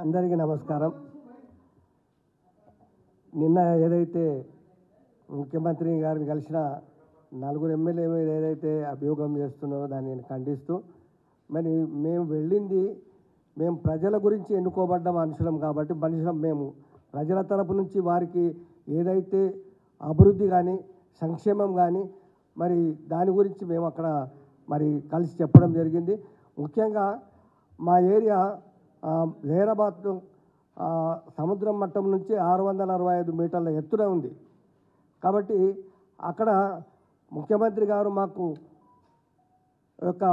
అందరికీ నమస్కారం నిన్న ఏదైతే ముఖ్యమంత్రి గారిని కలిసిన నలుగురు ఎమ్మెల్యే మీద ఏదైతే అభియోగం చేస్తున్నారో దాన్ని నేను ఖండిస్తూ మరి మేము వెళ్ళింది మేము ప్రజల గురించి ఎన్నుకోబడ్డ మనుషులం కాబట్టి మనుషులం మేము ప్రజల తరపు నుంచి వారికి ఏదైతే అభివృద్ధి కానీ సంక్షేమం కానీ మరి దాని గురించి మేము అక్కడ మరి కలిసి చెప్పడం జరిగింది ముఖ్యంగా మా ఏరియా ఆ, జహీరాబాద్ ఆ, సముద్రం మట్టం నుంచి ఆరు వందల అరవై ఐదు మీటర్ల ఎత్తున ఉంది కాబట్టి అక్కడ ముఖ్యమంత్రి గారు మాకు యొక్క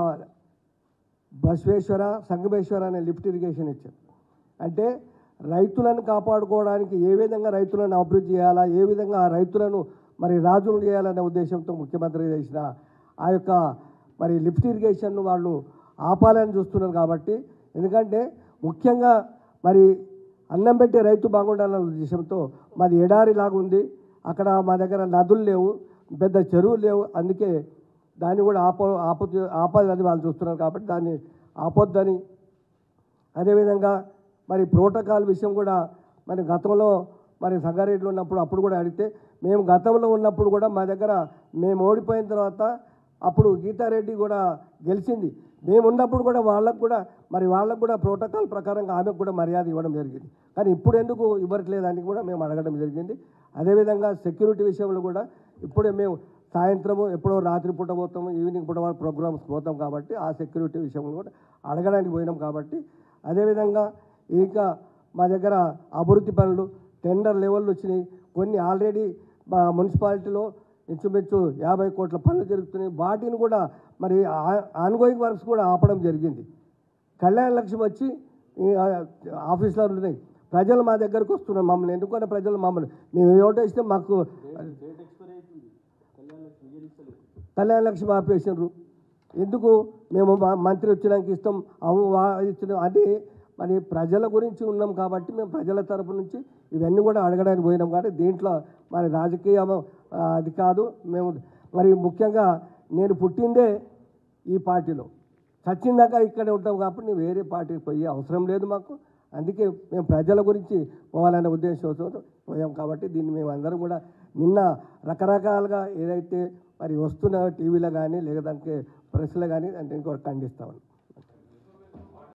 బసవేశ్వర సంగమేశ్వర అనే లిఫ్ట్ ఇరిగేషన్ ఇచ్చారు అంటే రైతులను కాపాడుకోవడానికి ఏ విధంగా రైతులను అభివృద్ధి చేయాలా ఏ విధంగా ఆ రైతులను మరి రాజులు చేయాలనే ఉద్దేశంతో ముఖ్యమంత్రి చేసిన ఆ యొక్క మరి లిఫ్ట్ ఇరిగేషన్ను వాళ్ళు ఆపాలని చూస్తున్నారు కాబట్టి ఎందుకంటే ముఖ్యంగా మరి అన్నం పెట్టే రైతు బాగుండాలనే ఉద్దేశంతో మాది ఎడారి లాగా ఉంది అక్కడ మా దగ్గర నదులు లేవు పెద్ద చెరువులు లేవు అందుకే దాన్ని కూడా ఆప ఆప ఆపాలని వాళ్ళు చూస్తున్నారు కాబట్టి దాన్ని ఆపొద్దని అదేవిధంగా మరి ప్రోటోకాల్ విషయం కూడా మరి గతంలో మరి సంగారెడ్డిలో ఉన్నప్పుడు అప్పుడు కూడా అడిగితే మేము గతంలో ఉన్నప్పుడు కూడా మా దగ్గర మేము ఓడిపోయిన తర్వాత అప్పుడు గీతారెడ్డి కూడా గెలిచింది మేము ఉన్నప్పుడు కూడా వాళ్ళకు కూడా మరి వాళ్ళకు కూడా ప్రోటోకాల్ ప్రకారంగా ఆమెకు కూడా మర్యాద ఇవ్వడం జరిగింది కానీ ఇప్పుడు ఎందుకు ఇవ్వట్లేదని కూడా మేము అడగడం జరిగింది అదేవిధంగా సెక్యూరిటీ విషయంలో కూడా ఇప్పుడే మేము సాయంత్రము ఎప్పుడో రాత్రి పూట పోతాము ఈవినింగ్ పూట వరకు ప్రోగ్రామ్స్ పోతాం కాబట్టి ఆ సెక్యూరిటీ విషయంలో కూడా అడగడానికి పోయినాం కాబట్టి అదేవిధంగా ఇంకా మా దగ్గర అభివృద్ధి పనులు టెండర్ లెవెల్ వచ్చినాయి కొన్ని ఆల్రెడీ మా మున్సిపాలిటీలో ఇంచుమించు యాభై కోట్ల పనులు జరుగుతున్నాయి వాటిని కూడా మరి ఆన్గోయింగ్ వర్క్స్ కూడా ఆపడం జరిగింది కళ్యాణ లక్ష్యం వచ్చి ఈ, ఆ, ఆఫీసులో ఉన్నాయి ప్రజలు మా దగ్గరకు వస్తున్నారు మమ్మల్ని ఎన్నుకున్న ప్రజలు మమ్మల్ని మేము ఓటు వేస్తే మాకు కళ్యాణ లక్ష్మి ఆపేసినారు ఎందుకు మేము మా- మంత్రి వచ్చినాక ఇస్తాం అవు వా- ఇచ్చిన అది మరి ప్రజల గురించి ఉన్నాం కాబట్టి మేము ప్రజల తరపు నుంచి ఇవన్నీ కూడా అడగడానికి పోయినాం కాబట్టి దీంట్లో మరి రాజకీయం ఆ, అది కాదు మేము మరి ముఖ్యంగా నేను పుట్టిందే ఈ పార్టీలో చచ్చిందాక ఇక్కడే ఉంటాం కాబట్టి నేను వేరే పార్టీకి పోయే అవసరం లేదు మాకు అందుకే మేము ప్రజల గురించి పోవాలనే ఉద్దేశంతో పోయాం కాబట్టి దీన్ని మేము అందరం కూడా నిన్న రకరకాలుగా ఏదైతే మరి వస్తున్న టీవీలో కానీ లేదంటే ప్రెస్లో కానీ అంటే ఇంకోటి ఖండిస్తామని